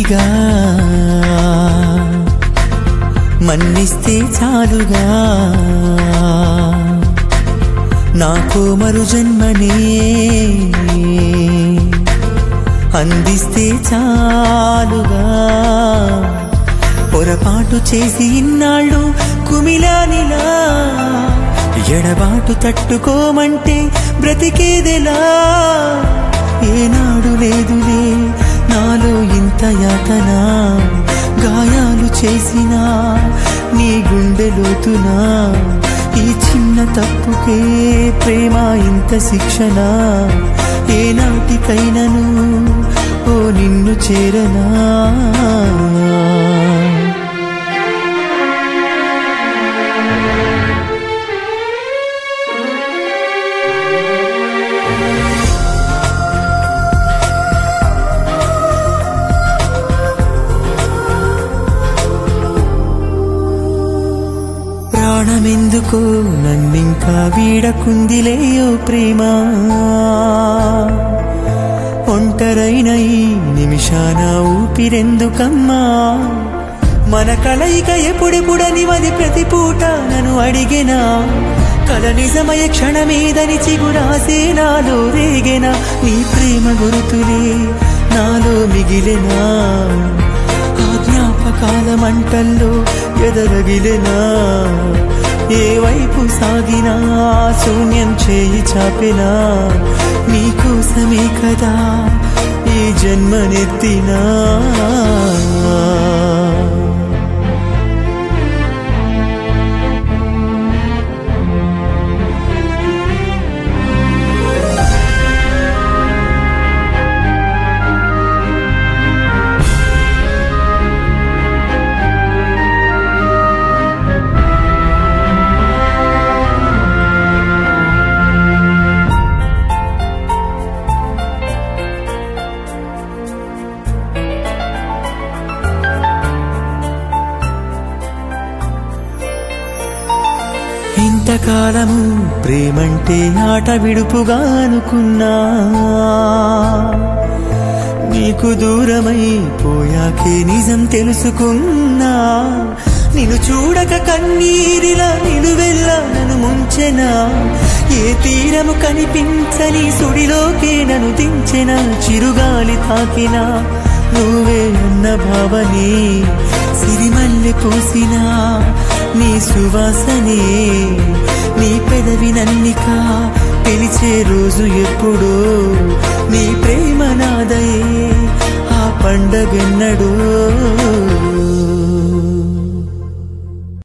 కొద్దిగా మన్నిస్తే చాలుగా నాకు మరు జన్మనే అందిస్తే చాలుగా పొరపాటు చేసి ఇన్నాళ్ళు కుమిలానిలా ఎడబాటు తట్టుకోమంటే బ్రతికేదెలా ఏనాడు లేదులే నాలో ఇంత యాతన గాయాలు చేసినా నీ గుండె లోతునా ఈ చిన్న తప్పుకే ప్రేమ ఇంత శిక్షణ ఏనాటికైనను ఓ నిన్ను చేరనా ప్రాణమెందుకో నన్నింకా వీడకుందిలే ఓ ప్రేమ ఒంటరైన ఈ నిమిషాన ఊపిరెందుకమ్మా మన కలయిక ఎప్పుడెప్పుడని మది ప్రతి పూట నన్ను అడిగెనా కల నిజమయ క్షణమేదని చిగురాసే నాలో రేగెనా నీ ప్రేమ గురుతులే నాలో మిగిలెనా ఆ జ్ఞాపకాల మంటల్లో ఎదరగిలెనా ఏ వైపు సాగినా శూన్యం చేయి చాపెనా నీకోసమే కదా ఈ జన్మనెత్తినా ఇంతకాలము ప్రేమంటే ఆట విడుపుగా అనుకున్నా నీకు దూరమై పోయాకే నిజం తెలుసుకున్నా నిన్ను చూడక కన్నీరిలా నిలువెల్లా నన్ను ముంచెనా ఏ తీరము కనిపించని సుడిలోకే నన్ను దించెన చిరుగాలి తాకినా నువ్వే అన్న భావనే సిరిమల్లె పూసినా నీ సువాసనే నీ పెదవి నన్నిక పిలిచే రోజు ఎప్పుడో నీ ప్రేమ నాదయే ఆ పండగెన్నడో